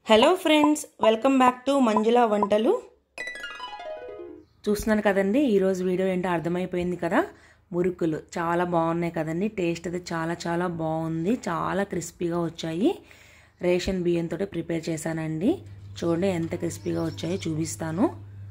hello friends welcome back to Manjula వంటలు చూస్తున్నాను కదండి ఈరోజు వీడియో ఏంటో అర్థమైపోయింది కదా మురుకులు చాలా బాగున్నాయి కదండి టేస్ట్ అయితే చాలా చాలా బాగుంది చాలా క్రిస్పీగా వచ్చాయి రేషన్ బియ్యంతో ప్రిపేర్ చేశానండి చూడండి ఎంత క్రిస్పీగా వచ్చాయో చూపిస్తాను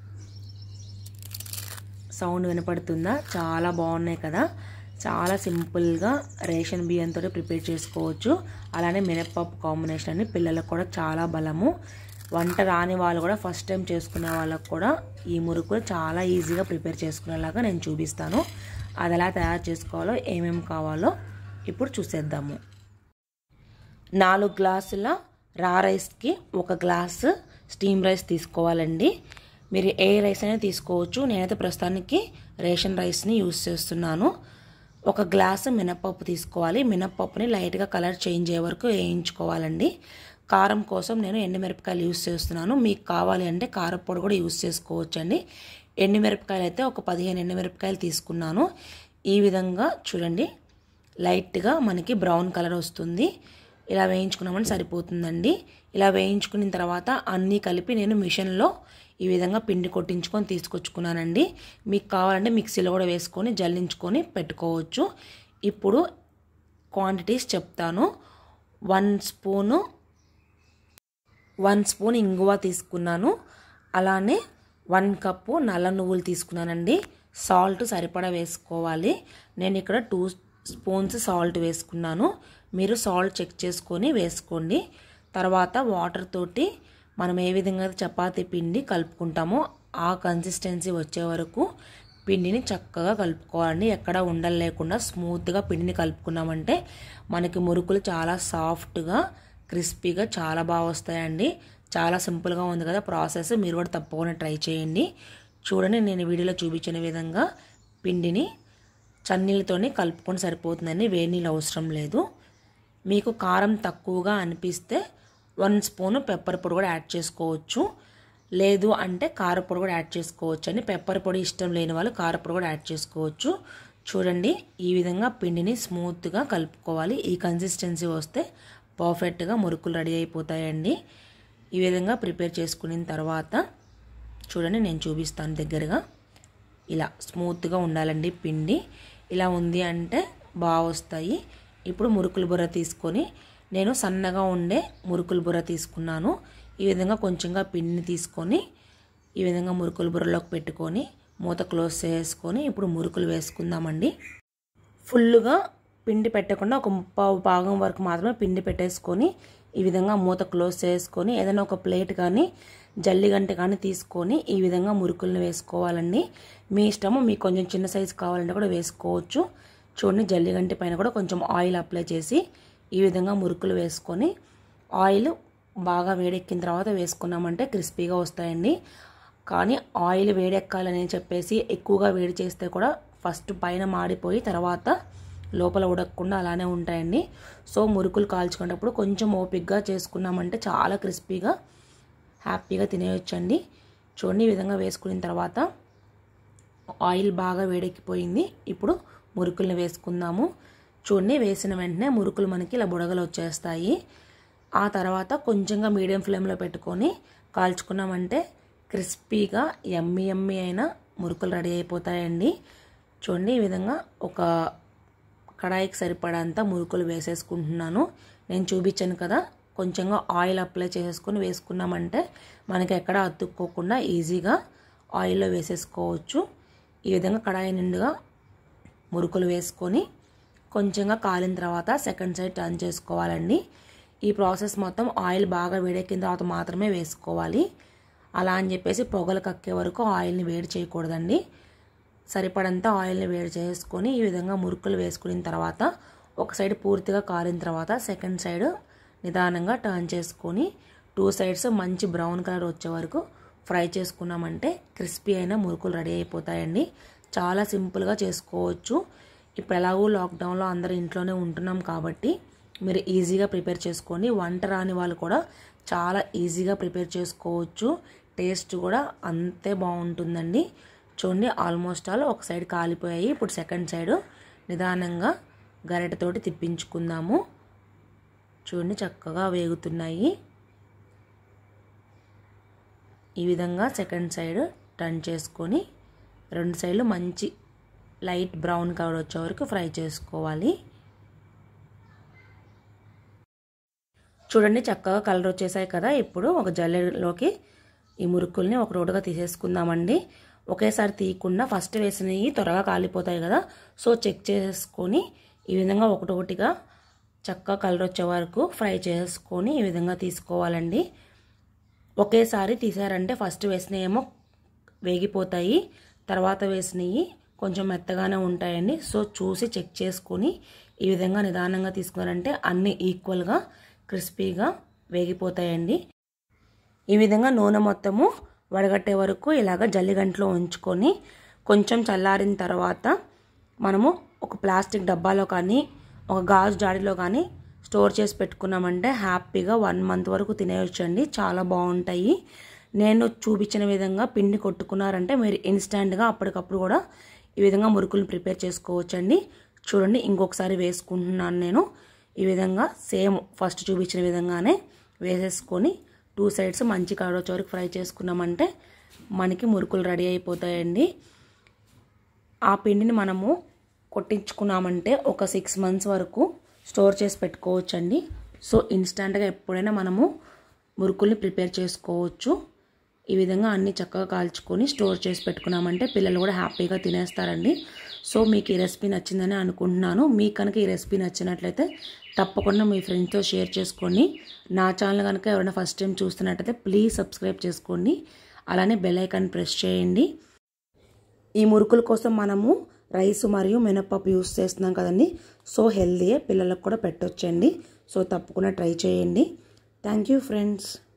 సౌండ్ వినపడుతుందా చాలా బాగున్నాయి కదా చాలా సింపుల్గా రేషన్ బియ్యంతో ప్రిపేర్ చేసుకోవచ్చు అలానే మినప్పప్పు కాంబినేషన్ అని పిల్లలకు కూడా చాలా బలము వంట రాని వాళ్ళు కూడా ఫస్ట్ టైం చేసుకునే వాళ్ళకు కూడా ఈ మురుకులు చాలా ఈజీగా ప్రిపేర్ చేసుకునేలాగా నేను చూపిస్తాను అది ఎలా తయారు చేసుకోవాలో ఏమేమి కావాలో ఇప్పుడు చూసేద్దాము నాలుగు గ్లాసుల రా రైస్కి ఒక గ్లాసు స్టీమ్ రైస్ తీసుకోవాలండి మీరు ఏ రైస్ అయినా తీసుకోవచ్చు నేనైతే ప్రస్తుతానికి రేషన్ రైస్ని యూస్ చేస్తున్నాను ఒక గ్లాసు మినప్పప్పు తీసుకోవాలి మినప్పప్పుని లైట్గా కలర్ చేంజ్ అయ్యే వరకు వేయించుకోవాలండి కారం కోసం నేను ఎండుమిరపకాయలు యూస్ చేస్తున్నాను మీకు కావాలి అంటే కారపొడి కూడా యూస్ చేసుకోవచ్చండి ఎండుమిరపకాయలు అయితే ఒక పదిహేను ఎండుమిరపకాయలు తీసుకున్నాను ఈ విధంగా చూడండి లైట్గా మనకి బ్రౌన్ కలర్ వస్తుంది ఇలా వేయించుకున్నామని సరిపోతుందండి ఇలా వేయించుకున్న తర్వాత అన్నీ కలిపి నేను మిషన్లో ఈ విధంగా పిండి కొట్టించుకొని తీసుకొచ్చుకున్నానండి మీకు కావాలంటే మిక్సీలో కూడా వేసుకొని జల్లించుకొని పెట్టుకోవచ్చు ఇప్పుడు క్వాంటిటీస్ చెప్తాను వన్ స్పూను వన్ స్పూన్ ఇంగువ తీసుకున్నాను అలానే వన్ కప్పు నల్ల నువ్వులు తీసుకున్నానండి సాల్ట్ సరిపడా వేసుకోవాలి నేను ఇక్కడ టూ స్పూన్స్ సాల్ట్ వేసుకున్నాను మీరు సాల్ట్ చెక్ చేసుకొని వేసుకోండి తర్వాత వాటర్ తోటి మనం ఏ విధంగా చపాతీ పిండి కలుపుకుంటామో ఆ కన్సిస్టెన్సీ వచ్చే వరకు పిండిని చక్కగా కలుపుకోవాలండి ఎక్కడ ఉండలు లేకుండా స్మూత్గా పిండిని కలుపుకున్నామంటే మనకి మురుకులు చాలా సాఫ్ట్గా క్రిస్పీగా చాలా బాగా వస్తాయండి చాలా సింపుల్గా ఉంది కదా ప్రాసెస్ మీరు కూడా తప్పకుండా ట్రై చేయండి చూడండి నేను వీడియోలో చూపించిన విధంగా పిండిని చన్నీళ్ళతోనే కలుపుకొని సరిపోతుందండి వేడి నీళ్ళు అవసరం లేదు మీకు కారం తక్కువగా అనిపిస్తే వన్ స్పూను పెప్పర్ పొడి కూడా యాడ్ చేసుకోవచ్చు లేదు అంటే కారపొడి కూడా యాడ్ చేసుకోవచ్చు అండి పెప్పర్ పొడి ఇష్టం లేని వాళ్ళు కారపొడి కూడా యాడ్ చేసుకోవచ్చు చూడండి ఈ విధంగా పిండిని స్మూత్గా కలుపుకోవాలి ఈ కన్సిస్టెన్సీ వస్తే పర్ఫెక్ట్గా మురుకులు రెడీ అయిపోతాయండి ఈ విధంగా ప్రిపేర్ చేసుకున్న తర్వాత చూడండి నేను చూపిస్తాను దగ్గరగా ఇలా స్మూత్గా ఉండాలండి పిండి ఇలా ఉంది అంటే బాగా వస్తాయి ఇప్పుడు మురుకుల బుర్ర తీసుకొని నేను సన్నగా ఉండే మురుకుల బుర్ర తీసుకున్నాను ఈ విధంగా కొంచెంగా పిండిని తీసుకొని ఈ విధంగా మురుకుల బుర్రలోకి పెట్టుకొని మూత క్లోజ్ చేసుకొని ఇప్పుడు మురుకులు వేసుకుందామండి ఫుల్గా పిండి పెట్టకుండా ఒక ముప్పావు భాగం వరకు మాత్రమే పిండి పెట్టేసుకొని ఈ విధంగా మూత క్లోజ్ చేసుకొని ఏదైనా ఒక ప్లేట్ కానీ జల్లిగంట కానీ తీసుకొని ఈ విధంగా మురుకులను వేసుకోవాలండి మీ ఇష్టము మీకు కొంచెం చిన్న సైజు కావాలంటే కూడా వేసుకోవచ్చు చూడండి జల్లిగంటి పైన కూడా కొంచెం ఆయిల్ అప్లై చేసి ఈ విధంగా మురుకులు వేసుకొని ఆయిల్ బాగా వేడెక్కిన తర్వాత వేసుకున్నామంటే క్రిస్పీగా వస్తాయండి కానీ ఆయిల్ వేడెక్కాలని చెప్పేసి ఎక్కువగా వేడి చేస్తే కూడా ఫస్ట్ పైన మాడిపోయి తర్వాత లోపల ఉడకకుండా అలానే ఉంటాయండి సో మురుకులు కాల్చుకునేటప్పుడు కొంచెం ఓపిక్గా చేసుకున్నామంటే చాలా క్రిస్పీగా హ్యాపీగా తినేయొచ్చండి చూడండి ఈ విధంగా వేసుకున్న తర్వాత ఆయిల్ బాగా వేడెక్కిపోయింది ఇప్పుడు మురుకుల్ని వేసుకుందాము చూడండి వేసిన వెంటనే మురుకులు మనకి ఇలా బుడగలు వచ్చేస్తాయి ఆ తర్వాత కొంచెంగా మీడియం ఫ్లేమ్లో పెట్టుకొని కాల్చుకున్నామంటే క్రిస్పీగా ఎమ్మి ఎమ్మి అయిన మురుకులు రెడీ అయిపోతాయండి చూడండి ఈ విధంగా ఒక కడాయికి సరిపడంత మురుకులు వేసేసుకుంటున్నాను నేను చూపించాను కదా కొంచెంగా ఆయిల్ అప్లై చేసుకొని వేసుకున్నామంటే మనకి ఎక్కడ అతుక్కోకుండా ఈజీగా ఆయిల్లో వేసేసుకోవచ్చు ఈ విధంగా కడాయి నిండుగా మురుకులు వేసుకొని కొంచెంగా కాలిన తర్వాత సెకండ్ సైడ్ టర్న్ చేసుకోవాలండి ఈ ప్రాసెస్ మొత్తం ఆయిల్ బాగా వేడెక్కిన తర్వాత మాత్రమే వేసుకోవాలి అలా అని చెప్పేసి పొగలు కక్కే వరకు ఆయిల్ని వేడి చేయకూడదండి సరిపడంత ఆయిల్ని వేడి చేసుకొని ఈ విధంగా మురుకులు వేసుకున్న తర్వాత ఒక సైడ్ పూర్తిగా కాలిన తర్వాత సెకండ్ సైడ్ నిదానంగా టర్న్ చేసుకొని టూ సైడ్స్ మంచి బ్రౌన్ కలర్ వచ్చే వరకు ఫ్రై చేసుకున్నామంటే క్రిస్పీ అయిన మురుకులు రెడీ అయిపోతాయండి చాలా సింపుల్గా చేసుకోవచ్చు ఇప్పుడు ఎలాగో లాక్డౌన్లో అందరూ ఇంట్లోనే ఉంటున్నాం కాబట్టి మీరు ఈజీగా ప్రిపేర్ చేసుకోండి వంట రాని వాళ్ళు కూడా చాలా ఈజీగా ప్రిపేర్ చేసుకోవచ్చు టేస్ట్ కూడా అంతే బాగుంటుందండి చూడండి ఆల్మోస్ట్ ఆల్ ఒక సైడ్ కాలిపోయాయి ఇప్పుడు సెకండ్ సైడ్ నిదానంగా గరిటతోటి తిప్పించుకుందాము చూడండి చక్కగా వేగుతున్నాయి ఈ విధంగా సెకండ్ సైడ్ టర్న్ చేసుకొని రెండు సైడ్లు మంచి లైట్ బ్రౌన్ కలర్ వచ్చే వరకు ఫ్రై చేసుకోవాలి చూడండి చక్కగా కలర్ వచ్చేసాయి కదా ఇప్పుడు ఒక జల్లెలోకి ఈ మురుకుల్ని ఒక రోడ్డుగా తీసేసుకుందామండి ఒకేసారి తీయకుండా ఫస్ట్ వేసినవి త్వరగా కాలిపోతాయి కదా సో చెక్ చేసుకొని ఈ విధంగా ఒకటొకటిగా చక్కగా కలర్ వచ్చే వరకు ఫ్రై చేసుకొని ఈ విధంగా తీసుకోవాలండి ఒకేసారి తీసారంటే ఫస్ట్ వేసినవి ఏమో వేగిపోతాయి తర్వాత వేసినవి కొంచెం మెత్తగానే ఉంటాయండి సో చూసి చెక్ చేసుకొని ఈ విధంగా నిదానంగా తీసుకున్నారంటే అన్నీ ఈక్వల్గా క్రిస్పీగా వేగిపోతాయండి ఈ విధంగా నూనె మొత్తము వడగట్టే వరకు ఇలాగ జల్లిగంటలో ఉంచుకొని కొంచెం చల్లారిన తర్వాత మనము ఒక ప్లాస్టిక్ డబ్బాలో కానీ ఒక గాజు జాడీలో కానీ స్టోర్ చేసి పెట్టుకున్నామంటే హ్యాపీగా వన్ మంత్ వరకు తినేయొచ్చండి చాలా బాగుంటాయి నేను చూపించిన విధంగా పిండి కొట్టుకున్నారంటే మీరు ఇన్స్టెంట్గా అప్పటికప్పుడు కూడా ఈ విధంగా మురుకులు ప్రిపేర్ చేసుకోవచ్చండి చూడండి ఇంకొకసారి వేసుకుంటున్నాను నేను ఈ విధంగా సేమ్ ఫస్ట్ చూపించిన విధంగానే వేసేసుకొని టూ సైడ్స్ మంచి కలర్ వచ్చే వరకు ఫ్రై చేసుకున్నామంటే మనకి మురుకులు రెడీ అయిపోతాయండి ఆ పిండిని మనము కొట్టించుకున్నామంటే ఒక సిక్స్ మంత్స్ వరకు స్టోర్ చేసి పెట్టుకోవచ్చండి సో ఇన్స్టెంట్గా ఎప్పుడైనా మనము మురుకుల్ని ప్రిపేర్ చేసుకోవచ్చు ఈ విధంగా అన్ని చక్కగా కాల్చుకొని స్టోర్ చేసి పెట్టుకున్నామంటే పిల్లలు కూడా హ్యాపీగా తినేస్తారండి సో మీకు ఈ రెసిపీ నచ్చిందని అనుకుంటున్నాను మీకు కనుక ఈ రెసిపీ నచ్చినట్లయితే తప్పకుండా మీ ఫ్రెండ్స్తో షేర్ చేసుకోండి నా ఛానల్ కనుక ఎవరైనా ఫస్ట్ టైం చూస్తున్నట్లయితే ప్లీజ్ సబ్స్క్రైబ్ చేసుకోండి అలానే బెల్ ఐకాన్ ప్రెస్ చేయండి ఈ మురుకుల కోసం మనము రైస్ మరియు మినపప్పు యూస్ చేస్తున్నాం కదండి సో హెల్దీయే పిల్లలకు కూడా పెట్టొచ్చండి సో తప్పకుండా ట్రై చేయండి థ్యాంక్ యూ ఫ్రెండ్స్